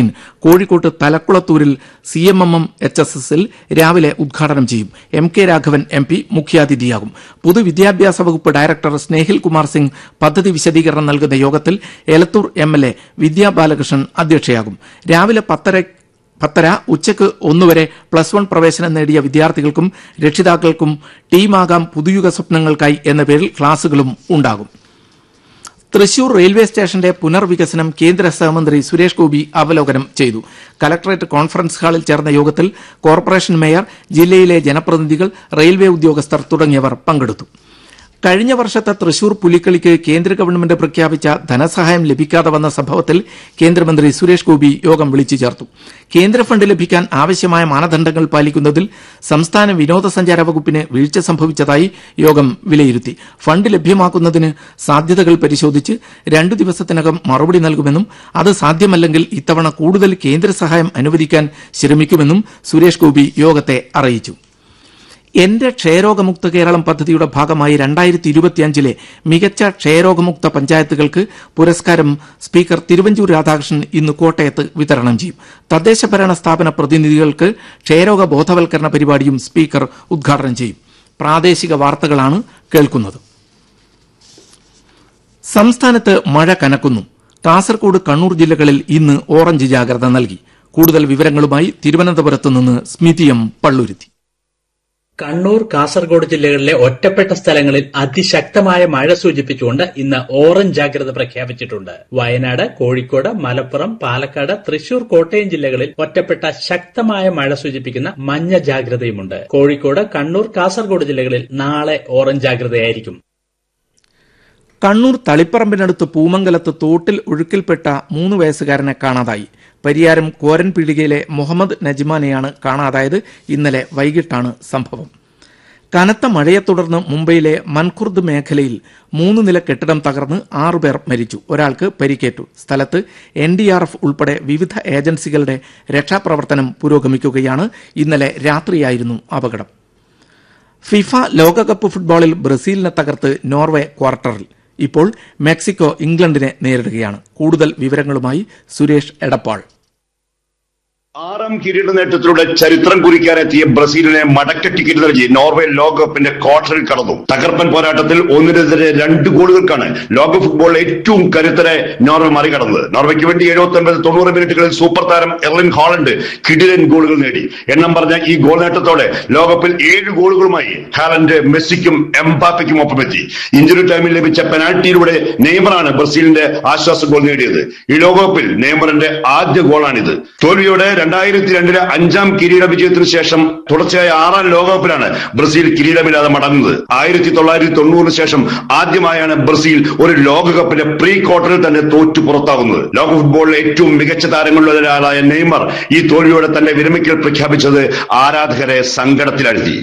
ഹുസൈൻ കോഴിക്കോട്ട് തലക്കുളത്തൂരിൽ C M M M H S എസിൽ രാവിലെ ഉദ്ഘാടനം ചെയ്യും M K Raghavan M P മുഖ്യാതിഥിയാകും പൊതുവിദ്യാഭ്യാസ വകുപ്പ് ഡയറക്ടർ സ്നേഹിൽ കുമാർ സിംഗ് പദ്ധതി വിശദീകരണം നൽകുന്ന യോഗത്തിൽ Elathur M L A Vidya Balakrishnan അധ്യക്ഷയാകും രാവിലെ പത്തര പത്തര ഉച്ചയ്ക്ക് ഒന്നുവരെ പ്ലസ് വൺ പ്രവേശനം നേടിയ വിദ്യാർത്ഥികൾക്കും രക്ഷിതാക്കൾക്കും ടീമാകാം പുതുയുഗ സ്വപ്നങ്ങൾക്കായി എന്ന പേരിൽ ക്ലാസുകളും ഉണ്ടാകും തൃശൂർ റെയിൽവേ സ്റ്റേഷന്റെ പുനർവികസനം കേന്ദ്ര സഹമന്ത്രി സുരേഷ് ഗോപി അവലോകനം ചെയ്തു കലക്ടറേറ്റ് കോൺഫറൻസ് ഹാളിൽ ചേർന്ന യോഗത്തിൽ കോർപ്പറേഷൻ മേയർ ജില്ലയിലെ ജനപ്രതിനിധികൾ റെയിൽവേ ഉദ്യോഗസ്ഥർ തുടങ്ങിയവർ പങ്കെടുത്തു കഴിഞ്ഞ വർഷത്തെ തൃശൂർ പുലിക്കളിക്ക് കേന്ദ്ര ഗവൺമെന്റ് പ്രഖ്യാപിച്ച ധനസഹായം ലഭിക്കാതെ വന്ന സംഭവത്തിൽ കേന്ദ്രമന്ത്രി സുരേഷ് ഗോപി യോഗം വിളിച്ചു ചേർത്തു കേന്ദ്ര ഫണ്ട് ലഭിക്കാൻ ആവശ്യമായ മാനദണ്ഡങ്ങൾ പാലിക്കുന്നതിൽ സംസ്ഥാന വിനോദസഞ്ചാര വകുപ്പിന് വീഴ്ച സംഭവിച്ചതായി യോഗം വിലയിരുത്തി ഫണ്ട് ലഭ്യമാക്കുന്നതിന് സാധ്യതകൾ പരിശോധിച്ച് രണ്ടു ദിവസത്തിനകം മറുപടി നൽകുമെന്നും അത് സാധ്യമല്ലെങ്കിൽ ഇത്തവണ കൂടുതൽ കേന്ദ്ര സഹായം അനുവദിക്കാൻ ശ്രമിക്കുമെന്നും സുരേഷ് ഗോപി യോഗത്തെ അറിയിച്ചു എന്റെ ക്ഷയരോഗമുക്ത കേരളം പദ്ധതിയുടെ ഭാഗമായി രണ്ടായിരത്തി ഇരുപത്തിയഞ്ചിലെ മികച്ച ക്ഷയരോഗമുക്ത പഞ്ചായത്തുകൾക്ക് പുരസ്കാരം സ്പീക്കർ തിരുവഞ്ചൂർ രാധാകൃഷ്ണൻ ഇന്ന് കോട്ടയത്ത് വിതരണം ചെയ്യും തദ്ദേശ ഭരണ സ്ഥാപന പ്രതിനിധികൾക്ക് ക്ഷയരോഗ ബോധവൽക്കരണ പരിപാടിയും സ്പീക്കർ ഉദ്ഘാടനം ചെയ്യും പ്രാദേശിക വാർത്തകളാണ് കേൾക്കുന്നത് സംസ്ഥാനത്ത് മഴ കനക്കുന്നു കാസർകോട് കണ്ണൂർ ജില്ലകളിൽ ഇന്ന് ഓറഞ്ച് ജാഗ്രത നൽകി കൂടുതൽ വിവരങ്ങളുമായി തിരുവനന്തപുരത്ത് നിന്ന് സ്മിതി എം പള്ളുരുത്തി കണ്ണൂർ കാസർഗോഡ് ജില്ലകളിലെ ഒറ്റപ്പെട്ട സ്ഥലങ്ങളിൽ അതിശക്തമായ മഴ സൂചിപ്പിച്ചുകൊണ്ട് ഇന്ന് ഓറഞ്ച് ജാഗ്രത പ്രഖ്യാപിച്ചിട്ടുണ്ട് വയനാട് കോഴിക്കോട് മലപ്പുറം പാലക്കാട് തൃശൂർ കോട്ടയം ജില്ലകളിൽ ഒറ്റപ്പെട്ട ശക്തമായ മഴ സൂചിപ്പിക്കുന്ന മഞ്ഞ ജാഗ്രതയുമുണ്ട് കോഴിക്കോട് കണ്ണൂർ കാസർഗോഡ് ജില്ലകളിൽ നാളെ ഓറഞ്ച് ജാഗ്രതയായിരിക്കും കണ്ണൂർ തളിപ്പറമ്പിനടുത്ത് പൂമംഗലത്ത് തോട്ടിൽ ഒഴുക്കിൽപ്പെട്ട മൂന്ന് വയസ്സുകാരനെ കാണാതായി പരിയാരം കോരൻപീടികയിലെ മുഹമ്മദ് നജ്മാനെയാണ് കാണാതായത് ഇന്നലെ വൈകിട്ടാണ് സംഭവം കനത്ത മഴയെ തുടർന്ന് മുംബൈയിലെ മൻഖുർദ് മേഖലയിൽ മൂന്ന് നില കെട്ടിടം തകർന്ന് ആറുപേർ മരിച്ചു ഒരാൾക്ക് പരിക്കേറ്റു സ്ഥലത്ത് എൻ ഡി ആർ എഫ് ഉൾപ്പെടെ വിവിധ ഏജൻസികളുടെ രക്ഷാപ്രവർത്തനം പുരോഗമിക്കുകയാണ് ഇന്നലെ രാത്രിയായിരുന്നു അപകടം ഫിഫ ലോകകപ്പ് ഫുട്ബോളിൽ ബ്രസീലിനെ തകർത്ത് നോർവേ ക്വാർട്ടറിൽ ഇപ്പോൾ മെക്സിക്കോ ഇംഗ്ലണ്ടിനെ നേരിടുകയാണ് കൂടുതൽ വിവരങ്ങളുമായി സുരേഷ് എടപ്പാൾ ആറാം കിരീട നേട്ടത്തിലൂടെ ചരിത്രം കുറിക്കാനെത്തിയ ബ്രസീലിനെ മടക്കറ്റിക്കറ്റ് നൽകി നോർവേ ലോകകപ്പിന്റെ ക്വാർട്ടറിൽ കടന്നു തകർപ്പൻ പോരാട്ടത്തിൽ ഒന്നിനെതിരെ രണ്ട് ഗോളുകൾക്കാണ് ലോക ഫുട്ബോളിൽ ഏറ്റവും കരുത്തരെ നോർവേ മറികടന്നത് നോർവേക്ക് വേണ്ടി എഴുപത്തി ഒൻപത് തൊണ്ണൂറ് മിനിറ്റുകളിൽ സൂപ്പർ താരം എർലിൻ ഹാളണ്ട് കിടിലൻ ഗോളുകൾ നേടി എണ്ണം പറഞ്ഞ ഈ ഗോൾ നേട്ടത്തോടെ ലോകകപ്പിൽ ഏഴ് ഗോളുകളുമായി ഹാലന്റ് മെസ്സിക്കും എംബാപ്പയ്ക്കും ഒപ്പമെത്തി ഇഞ്ചുറി ടൈമിൽ ലഭിച്ച പെനാൽറ്റിയിലൂടെ നെയ്മറാണ് ബ്രസീലിന്റെ ആശ്വാസ ഗോൾ നേടിയത് ഈ ലോകകപ്പിൽ നെയ്മറിന്റെ ആദ്യ ഗോളാണിത് തോൽവിയോടെ രണ്ടായിരത്തി രണ്ടിലെ അഞ്ചാം കിരീട വിജയത്തിന് ശേഷം തുടർച്ചയായ ആറാം ലോകകപ്പിലാണ് ബ്രസീൽ കിരീടമില്ലാതെ മടങ്ങുന്നത് ആയിരത്തി തൊള്ളായിരത്തി തൊണ്ണൂറിന് ശേഷം ആദ്യമായാണ് ബ്രസീൽ ഒരു ലോകകപ്പിന്റെ പ്രീ ക്വാർട്ടറിൽ തന്നെ തോറ്റു പുറത്താകുന്നത് ലോക ഫുട്ബോളിലെ ഏറ്റവും മികച്ച താരങ്ങളിൽ ഒരാളായ നെയ്മർ ഈ തോൽവിയോടെ തന്നെ വിരമിക്കൽ പ്രഖ്യാപിച്ചത് ആരാധകരെ സങ്കടത്തിലാഴ്ത്തി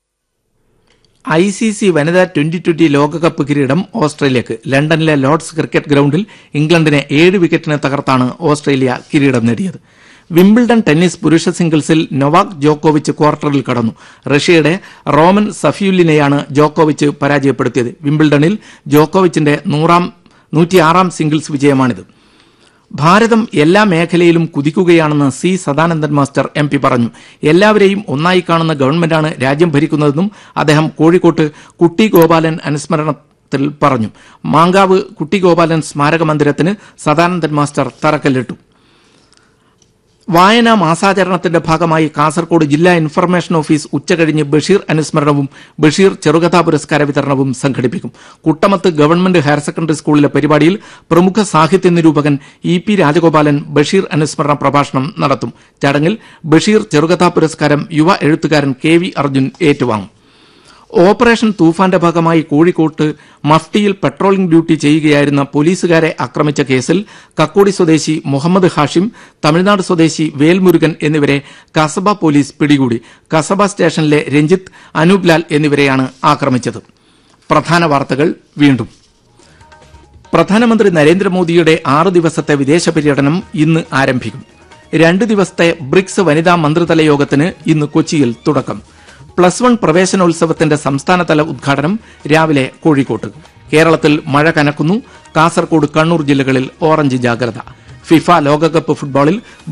ഐ സി സി വനിതാ ട്വന്റി ട്വന്റി ലോകകപ്പ് കിരീടം ഓസ്ട്രേലിയക്ക് ലണ്ടനിലെ ലോർഡ്സ് ക്രിക്കറ്റ് ഗ്രൌണ്ടിൽ ഇംഗ്ലണ്ടിനെ ഏഴ് വിക്കറ്റിന് തകർത്താണ് ഓസ്ട്രേലിയ കിരീടം നേടിയത് വിംബിൾഡൺ ടെന്നീസ് പുരുഷ സിംഗിൾസിൽ നൊവാക് ജോക്കോവിച്ച് ക്വാർട്ടറിൽ കടന്നു റഷ്യയുടെ റോമൻ സഫിയുലിനെയാണ് ജോക്കോവിച്ച് പരാജയപ്പെടുത്തിയത് വിംബിൾഡണിൽ ജോക്കോവിച്ചിന്റെ നൂറാം നൂറ്റിയാറാം സിംഗിൾസ് വിജയമാണിത് ഭാരതം എല്ലാ മേഖലയിലും കുതിക്കുകയാണെന്ന് C Sadanandan master M P പറഞ്ഞു എല്ലാവരെയും ഒന്നായി കാണുന്ന ഗവൺമെന്റാണ് രാജ്യം ഭരിക്കുന്നതെന്നും അദ്ദേഹം കോഴിക്കോട്ട് കുട്ടി ഗോപാലൻ അനുസ്മരണത്തിൽ പറഞ്ഞു മാങ്കാവ് കുട്ടി ഗോപാലൻ സ്മാരക മന്ദിരത്തിന് സദാനന്ദൻ മാസ്റ്റർ തറക്കല്ലിട്ടു വായനാ മാസാചരണത്തിന്റെ ഭാഗമായി കാസർകോട് ജില്ലാ ഇൻഫർമേഷൻ ഓഫീസ് ഉച്ചകഴിഞ്ഞ് ബഷീർ അനുസ്മരണവും ബഷീർ ചെറുകഥാ പുരസ്കാര വിതരണവും സംഘടിപ്പിക്കും കുട്ടമത്ത് ഗവൺമെന്റ് ഹയർ സെക്കൻഡറി സ്കൂളിലെ പരിപാടിയിൽ പ്രമുഖ സാഹിത്യ നിരൂപകൻ ഇ പി രാജഗോപാലൻ ബഷീർ അനുസ്മരണ പ്രഭാഷണം നടത്തും ചടങ്ങിൽ ബഷീർ ചെറുകഥാ പുരസ്കാരം യുവ എഴുത്തുകാരൻ കെ വി അർജുൻ ഏറ്റുവാങ്ങും ഓപ്പറേഷൻ തൂഫാന്റെ ഭാഗമായി കോഴിക്കോട്ട് മഫ്റ്റിയിൽ പെട്രോളിംഗ് ഡ്യൂട്ടി ചെയ്യുകയായിരുന്ന പോലീസുകാരെ ആക്രമിച്ച കേസിൽ കക്കോടി സ്വദേശി മുഹമ്മദ് ഹാഷിം തമിഴ്നാട് സ്വദേശി വേൽമുരുകൻ എന്നിവരെ കസബ പോലീസ് പിടികൂടി കസബ സ്റ്റേഷനിലെ രഞ്ജിത്ത് അനൂപ് ലാൽ എന്നിവരെയാണ് ആക്രമിച്ചത് പ്രധാന വാർത്തകൾ വീണ്ടും പ്രധാനമന്ത്രി നരേന്ദ്രമോദിയുടെ ആറ് ദിവസത്തെ വിദേശ പര്യടനം ഇന്ന് ആരംഭിക്കും രണ്ട് ദിവസത്തെ ബ്രിക്സ് വനിതാ മന്ത്രിതല യോഗത്തിന് ഇന്ന് കൊച്ചിയിൽ തുടക്കം പ്ലസ് വൺ പ്രവേശനോത്സവത്തിന്റെ സംസ്ഥാനതല ഉദ്ഘാടനം രാവിലെ കോഴിക്കോട്ട് കേരളത്തിൽ മഴ കനക്കുന്നു കാസർകോട് കണ്ണൂർ ജില്ലകളിൽ ഓറഞ്ച് ജാഗ്രത ഫിഫ ലോകകപ്പ് ഫുട്ബോളിൽ